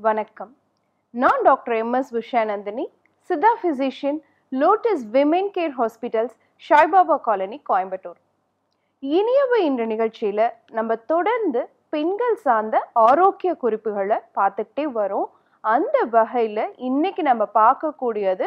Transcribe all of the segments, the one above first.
வணக்கம் நான் doctor MS Vishayanandini Siddha physician Lotus women care hospitals Saibaba colony Coimbatore இனியவை என்ற நிகழ்ச்சியில் நம்ம தொடர்ந்து பெண்கள் சார்ந்த ஆரோக்கிய குறிப்புகளை பார்த்துக்கிட்டே வரோம் அந்த வகையில் இன்னைக்கு நம்ம பார்க்கக்கூடியது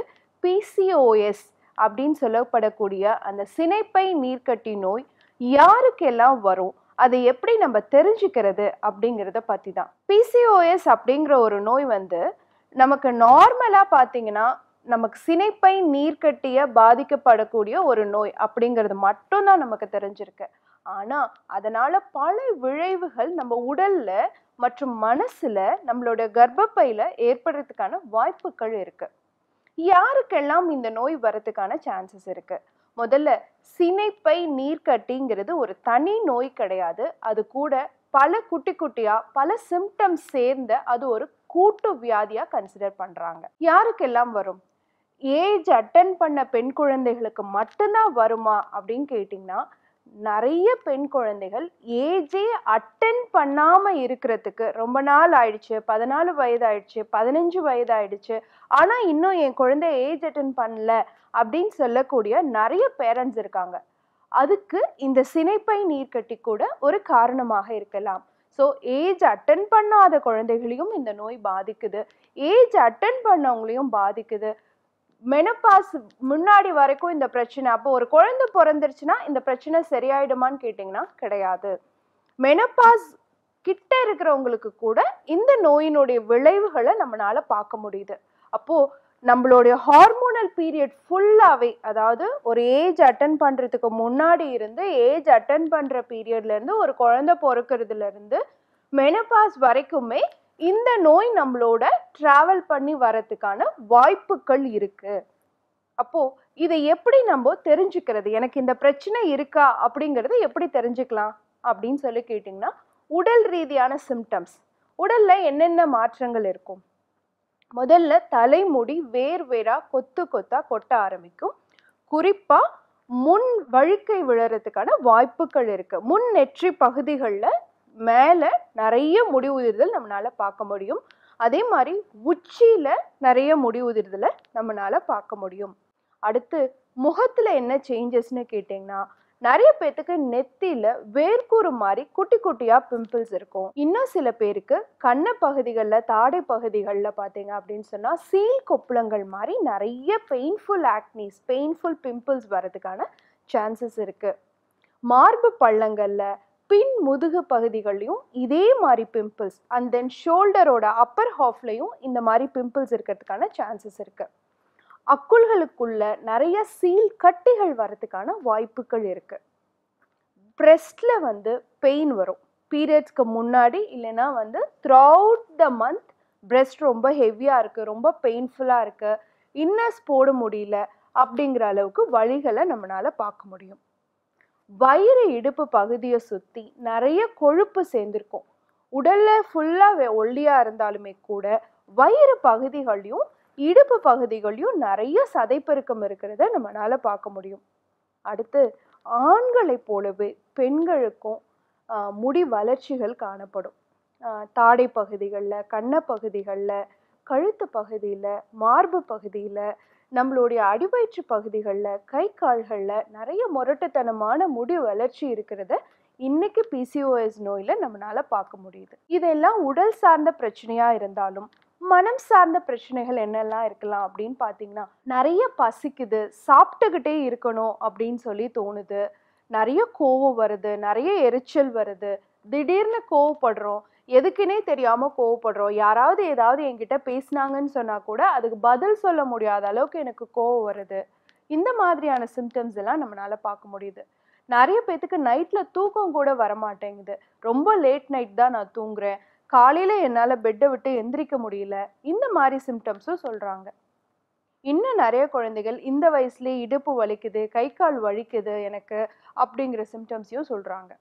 பிசிஓஎஸ் அப்படின்னு சொல்லப்படக்கூடிய அந்த சினைப்பை நீர்க்கட்டி நோய் யாருக்கெல்லாம் வரும் அதை எப்படி நம்ம தெரிஞ்சுக்கிறது அப்படிங்கிறத பற்றி தான் பிசிஓஎஸ் அப்படிங்கிற ஒரு நோய் வந்து நமக்கு நார்மலாக பார்த்தீங்கன்னா நமக்கு சினைப்பை நீர்க்கட்டிய பாதிக்கப்படக்கூடிய ஒரு நோய் அப்படிங்கிறது மட்டும்தான் நமக்கு தெரிஞ்சிருக்கு ஆனால் அதனால பல விளைவுகள் நம்ம உடல்ல மற்றும் மனசுல நம்மளோட கர்ப்பப்பையில ஏற்படுறதுக்கான வாய்ப்புகள் இருக்கு யாருக்கெல்லாம் இந்த நோய் வரதுக்கான சான்சஸ் இருக்கு முதல்ல சினைப்பை நீர்க்கட்டிங்கிறது ஒரு தனி நோய் கிடையாது அது கூட பல குட்டி குட்டியா பல சிம்டம்ஸ் சேர்ந்த அது ஒரு கூட்டு வியாதியா கன்சிடர் பண்றாங்க யாருக்கெல்லாம் வரும் ஏஜ் அட்டன் பண்ண பெண் குழந்தைகளுக்கு மட்டும்தான் வருமா அப்படின்னு கேட்டிங்கன்னா நிறைய பெண் குழந்தைகள் ஏஜே அட்டன் பண்ணாம இருக்கிறதுக்கு ரொம்ப நாள் ஆயிடுச்சு பதினாலு வயது ஆயிடுச்சு பதினஞ்சு வயது ஆயிடுச்சு ஆனா இன்னும் என் குழந்தை ஏஜ் அட்டன் பண்ணல அப்படின்னு சொல்லக்கூடிய நிறைய பேரண்ட்ஸ் இருக்காங்க அதுக்கு இந்த சினைப்பை நீர்க்கட்டி கூட ஒரு காரணமாக இருக்கலாம் ஸோ ஏஜ் அட்டன் பண்ணாத குழந்தைகளையும் இந்த நோய் பாதிக்குது ஏஜ் அட்டன் பண்ணவங்களையும் பாதிக்குது மெனப்பாஸ் முன்னாடி வரைக்கும் இந்த பிரச்சனை அப்போ ஒரு குழந்தை பிறந்துருச்சுன்னா இந்த பிரச்சனை சரியாயிடுமான்னு கேட்டிங்கன்னா கிடையாது மெனப்பாஸ் கிட்ட இருக்கிறவங்களுக்கு கூட இந்த நோயினுடைய விளைவுகளை நம்மளால பார்க்க முடியுது அப்போ நம்மளுடைய ஹார்மோனல் பீரியட் ஃபுல்லாகவே அதாவது ஒரு ஏஜ் அட்டன் பண்ணுறதுக்கு முன்னாடி இருந்து ஏஜ் அட்டன் பண்ணுற பீரியட்ல இருந்து ஒரு குழந்தை பிறக்கிறதுல இருந்து மெனபாஸ் வரைக்குமே இந்த நோய் நம்மளோட டிராவல் பண்ணி வரதுக்கான வாய்ப்புகள் இருக்கு அப்போ இதை எப்படி நம்ம தெரிஞ்சுக்கிறது எனக்கு இந்த பிரச்சனை இருக்கா அப்படிங்கறத எப்படி தெரிஞ்சுக்கலாம் அப்படின்னு சொல்லி கேட்டிங்கன்னா உடல் ரீதியான சிம்டம்ஸ் உடல்ல என்னென்ன மாற்றங்கள் இருக்கும் முதல்ல தலைமுடி வேர் வேரா கொத்து கொத்தா கொட்ட ஆரம்பிக்கும் குறிப்பா முன் வழுக்கை விழறதுக்கான வாய்ப்புகள் இருக்கு முன் நெற்றி பகுதிகளில் மேலே நிறைய முடி உதிர்தல் நம்மளால பார்க்க முடியும் அதே மாதிரி உச்சியில நிறைய முடி உதிர்தலை நம்மளால பார்க்க முடியும் அடுத்து முகத்துல என்ன சேஞ்சஸ்னு கேட்டிங்கன்னா நிறைய பேர்த்துக்கு நெத்தியில வேர்க்கூறு மாதிரி குட்டி குட்டியா பிம்பிள்ஸ் இருக்கும் இன்னும் சில பேருக்கு கண்ண பகுதிகளில் தாடை பகுதிகளில் பார்த்தீங்க அப்படின்னு சொன்னா சீல் கொப்புளங்கள் மாதிரி நிறைய பெயின்ஃபுல் ஆக்னிஸ் பெயின்ஃபுல் பிம்பிள்ஸ் வரதுக்கான சான்சஸ் இருக்கு மார்பு பள்ளங்கள்ல பின் முதுகு பகுதிகள்லையும் இதே மாதிரி பிம்பிள்ஸ் அண்ட் தென் ஷோல்டரோட அப்பர் ஹாஃப்லையும் இந்த மாதிரி பிம்பிள்ஸ் இருக்கிறதுக்கான சான்சஸ் இருக்கு அக்குள்களுக்குள்ள நிறைய சீல் கட்டிகள் வரதுக்கான வாய்ப்புகள் இருக்கு பிரெஸ்ட்ல வந்து பெயின் வரும் பீரியட்ஸ்க்கு முன்னாடி இல்லைன்னா வந்து த்ரூ த மந்த் பிரெஸ்ட் ரொம்ப ஹெவியாக இருக்குது ரொம்ப பெயின்ஃபுல்லாக இருக்குது இன்னர்ஸ் போட முடியல அப்படிங்கிற அளவுக்கு வழிகளை நம்மளால பார்க்க முடியும் வயிறு இடுப்பு பகுதியை சுற்றி நிறைய கொழுப்பு சேர்ந்துருக்கும் உடல்ல ஃபுல்லாக ஒல்லியாக இருந்தாலுமே கூட வயிறு பகுதிகளையும் இடுப்பு பகுதிகளையும் நிறைய சதைப்பெருக்கம் இருக்கிறத நம்மளால பார்க்க முடியும் அடுத்து ஆண்களைப் போலவே பெண்களுக்கும் ஆஹ், முடி வளர்ச்சிகள் காணப்படும் ஆஹ், தாடை பகுதிகளில் கண்ண பகுதிகளில் கழுத்து பகுதியில் மார்பு பகுதியில் நம்மளுடைய அடிவயிற்று பகுதிகளில் கை கால்களில் நிறைய முரட்டுத்தனமான முடி வளர்ச்சி இருக்கிறத இன்னைக்கு பிசிஓஎஸ் நோயில் நம்மளால பார்க்க முடியுது இதெல்லாம் உடல் சார்ந்த பிரச்சனையாக இருந்தாலும் மனம் சார்ந்த பிரச்சனைகள் என்னெல்லாம் இருக்கலாம் அப்படின்னு பார்த்தீங்கன்னா நிறைய பசிக்குது சாப்பிட்டுக்கிட்டே இருக்கணும் அப்படின்னு சொல்லி தோணுது நிறைய கோவம் வருது நிறைய எரிச்சல் வருது திடீர்னு கோவப்படுறோம் எதுக்குன்னே தெரியாம கோவப்படுறோம் யாராவது ஏதாவது என்கிட்ட பேசினாங்கன்னு சொன்னா கூட அதுக்கு பதில் சொல்ல முடியாத அளவுக்கு எனக்கு கோவம் வருது இந்த மாதிரியான சிம்டம்ஸ் எல்லாம் நம்மளால பார்க்க முடியுது நிறைய பேத்துக்கு நைட்ல தூக்கம் கூட வரமாட்டேங்குது ரொம்ப லேட் நைட் தான் நான் தூங்குறேன் காலையில என்னால பெட்டை விட்டு எந்திரிக்க முடியல இந்த மாதிரி சிம்டம்ஸும் சொல்றாங்க இன்னும் நிறைய குழந்தைகள் இந்த வயசுலயே இடுப்பு வலிக்குது கை கால் வலிக்குது எனக்கு அப்படிங்கிற சிம்டம்ஸையும் சொல்றாங்க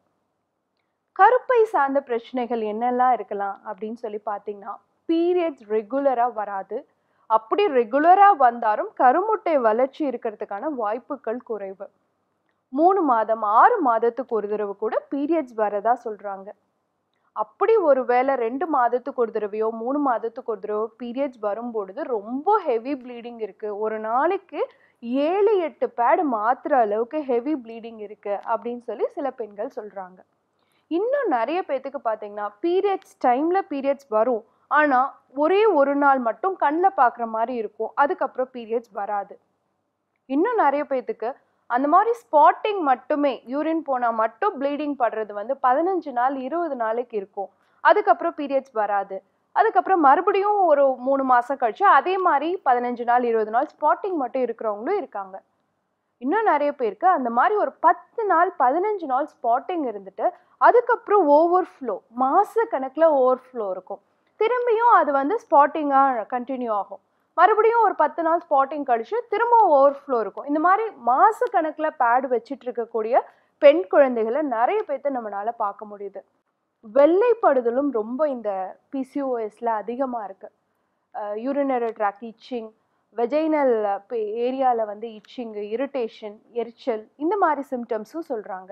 கருப்பை சார்ந்த பிரச்சனைகள் என்னெல்லாம் இருக்கலாம் அப்படின்னு சொல்லி பார்த்தீங்கன்னா பீரியட்ஸ் ரெகுலராக வராது அப்படி ரெகுலராக வந்தாலும் கருமுட்டை வளர்ச்சி இருக்கிறதுக்கான வாய்ப்புகள் குறைவு மூணு மாதம் ஆறு மாதத்துக்கு ஒரு தடவை கூட பீரியட்ஸ் வரதா சொல்றாங்க அப்படி ஒரு வேளை ரெண்டு மாதத்துக்கு ஒரு தடவையோ மூணு மாதத்துக்கு ஒரு தடவையோ பீரியட்ஸ் வரும்பொழுது ரொம்ப ஹெவி ப்ளீடிங் இருக்கு ஒரு நாளைக்கு ஏழு எட்டு பேடு மாத்துற அளவுக்கு ஹெவி ப்ளீடிங் இருக்கு அப்படின்னு சொல்லி சில பெண்கள் சொல்றாங்க இன்னும் நிறைய பேத்துக்கு பார்த்தீங்கன்னா பீரியட்ஸ் டைம்ல பீரியட்ஸ் வரும் ஆனா ஒரே ஒரு நாள் மட்டும் கண்ணில் பார்க்குற மாதிரி இருக்கும் அதுக்கப்புறம் பீரியட்ஸ் வராது இன்னும் நிறைய பேத்துக்கு அந்த மாதிரி ஸ்பாட்டிங் மட்டுமே யூரின் போனால் மட்டும் ப்ளீடிங் படுறது வந்து பதினஞ்சு நாள் இருபது நாளைக்கு இருக்கும் அதுக்கப்புறம் பீரியட்ஸ் வராது அதுக்கப்புறம் மறுபடியும் ஒரு மூணு மாதம் கழிச்சு அதே மாதிரி பதினஞ்சு நாள் இருபது நாள் ஸ்பாட்டிங் மட்டும் இருக்கிறவங்களும் இருக்காங்க இன்னும் நிறைய பேருக்கு அந்த மாதிரி ஒரு பத்து நாள் பதினஞ்சு நாள் ஸ்பாட்டிங் இருந்துட்டு அதுக்கப்புறம் ஓவர் ஃப்ளோ மாச கணக்கில் ஓவர் ஃப்ளோ இருக்கும் திரும்பியும் அது வந்து ஸ்பாட்டிங்காக கண்டினியூ ஆகும் மறுபடியும் ஒரு பத்து நாள் ஸ்பாட்டிங் கழிச்சு திரும்ப ஓவர் ஃப்ளோ இருக்கும் இந்த மாதிரி மாச கணக்கில் பேட் வச்சிட்டு இருக்கக்கூடிய பெண் குழந்தைகளை நிறைய பேர்த்த நம்மளால பார்க்க முடியுது வெள்ளைப்படுதலும் ரொம்ப இந்த பிசிஓஎஸ்ல அதிகமாக இருக்கு யூரினரி ட்ராக் இச்சிங் வெஜைனல் ஏரியாவில் வந்து இச்சிங்கு இரிட்டேஷன் எரிச்சல் இந்த மாதிரி சிம்டம்ஸும் சொல்கிறாங்க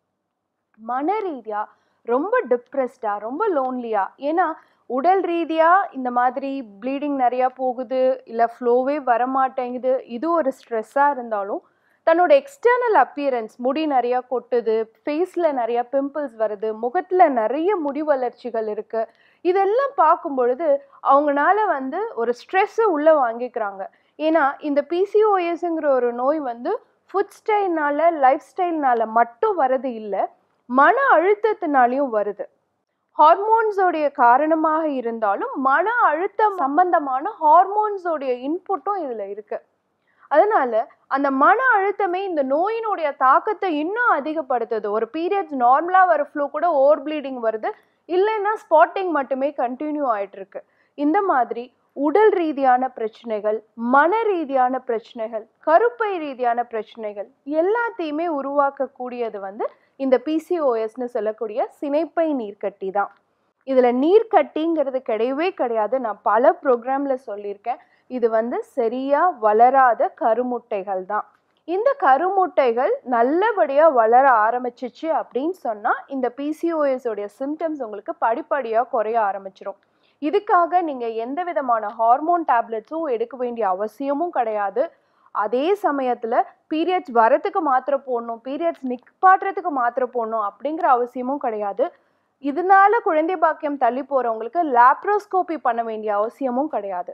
மன ரீதியாக ரொம்ப டிப்ரெஸ்டாக ரொம்ப லோன்லியா ஏன்னா உடல் ரீதியாக இந்த மாதிரி ப்ளீடிங் நிறையா போகுது இல்லை ஃப்ளோவே வரமாட்டேங்குது இது ஒரு ஸ்ட்ரெஸ்ஸாக இருந்தாலும் தன்னோட எக்ஸ்டர்னல் அப்பியரன்ஸ் முடி நிறையா கொட்டுது ஃபேஸில் நிறையா பிம்பிள்ஸ் வருது முகத்தில் நிறைய முடி வளர்ச்சிகள் இருக்குது இதெல்லாம் பார்க்கும் பொழுது அவங்களால வந்து ஒரு ஸ்ட்ரெஸ்ஸை உள்ளே வாங்கிக்கிறாங்க ஏன்னா இந்த பிசிஓஎஸ்ங்கிற ஒரு நோய் வந்து ஃபுட் ஸ்டைல்னால லைஃப் ஸ்டைல்னால மட்டும் வரது இல்லை மன அழுத்தத்தினாலையும் வருது ஹார்மோன்ஸோடைய காரணமாக இருந்தாலும் மன அழுத்தம் சம்பந்தமான ஹார்மோன்ஸோடைய இன்புட்டும் இதில் இருக்கு அதனால அந்த மன அழுத்தமே இந்த நோயினுடைய தாக்கத்தை இன்னும் அதிகப்படுத்துது ஒரு பீரியட்ஸ் நார்மலாக வர ஃப்ளோ கூட ஓவர் ப்ளீடிங் வருது இல்லைன்னா ஸ்பாட்டிங் மட்டுமே கண்டினியூ ஆயிட்டு இருக்கு இந்த மாதிரி உடல் ரீதியான பிரச்சனைகள் மன ரீதியான பிரச்சனைகள் கருப்பை ரீதியான பிரச்சனைகள் எல்லாத்தையுமே உருவாக்கக்கூடியது வந்து இந்த பிசிஓஎஸ்னு சொல்லக்கூடிய சினைப்பை நீர்க்கட்டி தான் இதில் நீர்க்கட்டிங்கிறது கிடையவே கிடையாது நான் பல ப்ரோக்ராமில் சொல்லியிருக்கேன் இது வந்து சரியாக வளராத கருமுட்டைகள் தான் இந்த கருமுட்டைகள் நல்லபடியாக வளர ஆரம்பிச்சிச்சு அப்படின்னு சொன்னால் இந்த பிசிஓஎஸ் உடைய சிம்டம்ஸ் உங்களுக்கு படிப்படியாக குறைய ஆரம்பிச்சிடும் இதுக்காக நீங்கள் எந்த விதமான ஹார்மோன் டேப்லெட்ஸும் எடுக்க வேண்டிய அவசியமும் கிடையாது அதே சமயத்தில் பீரியட்ஸ் வரத்துக்கு மாத்திரை போடணும் பீரியட்ஸ் நிற்பாட்டுறதுக்கு மாத்திரை போடணும் அப்படிங்கிற அவசியமும் கிடையாது இதனால குழந்தை பாக்கியம் தள்ளி போகிறவங்களுக்கு லாப்ரோஸ்கோபி பண்ண வேண்டிய அவசியமும் கிடையாது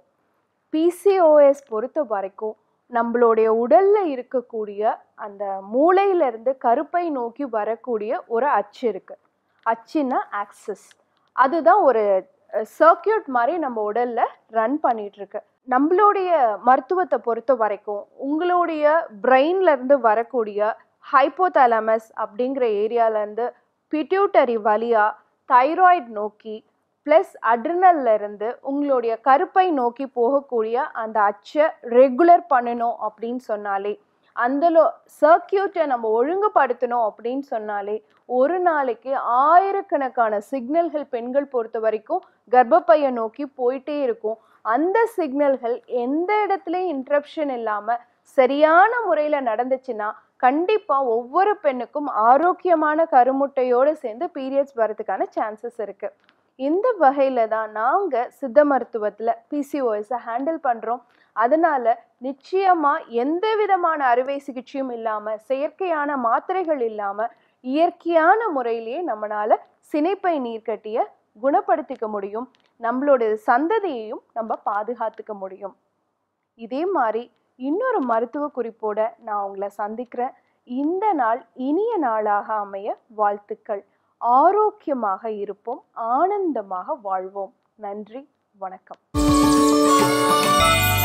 பிசிஓஎஸ் பொறுத்த வரைக்கும் நம்மளுடைய உடல்ல இருக்கக்கூடிய அந்த மூளையிலிருந்து கருப்பை நோக்கி வரக்கூடிய ஒரு அச்சு இருக்கு அச்சுன்னா ஆக்சஸ் அதுதான் ஒரு சர்க்கியூட் மாதிரி நம்ம உடல்ல ரன் பண்ணிட்டு இருக்கு நம்மளுடைய மருத்துவத்தை பொறுத்த வரைக்கும் உங்களுடைய பிரெயின்ல இருந்து வரக்கூடிய ஹைப்போதலமஸ் அப்படிங்கிற ஏரியால இருந்து பிட்யூட்டரி வழியா தைராய்டு நோக்கி ப்ளஸ் அட்ரினல்ல இருந்து உங்களுடைய கருப்பை நோக்கி போகக்கூடிய அந்த அச்சை ரெகுலர் பண்ணணும் அப்படின்னு சொன்னாலே அந்த சர்க்கியூட்டை நம்ம ஒழுங்குபடுத்தணும் அப்படின்னு சொன்னாலே ஒரு நாளைக்கு ஆயிரக்கணக்கான சிக்னல்கள் பெண்கள் பொறுத்த வரைக்கும் கர்ப்பப்பையை நோக்கி போயிட்டே இருக்கும் அந்த சிக்னல்கள் எந்த இடத்துலையும் இன்ட்ரப்ஷன் இல்லாமல் சரியான முறையில் நடந்துச்சுன்னா கண்டிப்பாக ஒவ்வொரு பெண்ணுக்கும் ஆரோக்கியமான கருமுட்டையோடு சேர்ந்து பீரியட்ஸ் வரதுக்கான சான்சஸ் இருக்குது இந்த வகையில் தான் நாங்கள் சித்த மருத்துவத்தில் பிசிஓஎஸை ஹேண்டில் பண்ணுறோம் அதனால நிச்சயமாக எந்த விதமான அறுவை சிகிச்சையும் இல்லாமல் செயற்கையான மாத்திரைகள் இல்லாமல் இயற்கையான முறையிலேயே நம்மளால சினைப்பை நீர்க்கட்டிய குணப்படுத்திக்க முடியும் நம்மளோட சந்ததியையும் நம்ம பாதுகாத்துக்க முடியும் இதே மாதிரி இன்னொரு மருத்துவ குறிப்போட நான் உங்களை சந்திக்கிறேன் இந்த நாள் இனிய நாளாக அமைய வாழ்த்துக்கள் ஆரோக்கியமாக இருப்போம் ஆனந்தமாக வாழ்வோம் நன்றி வணக்கம்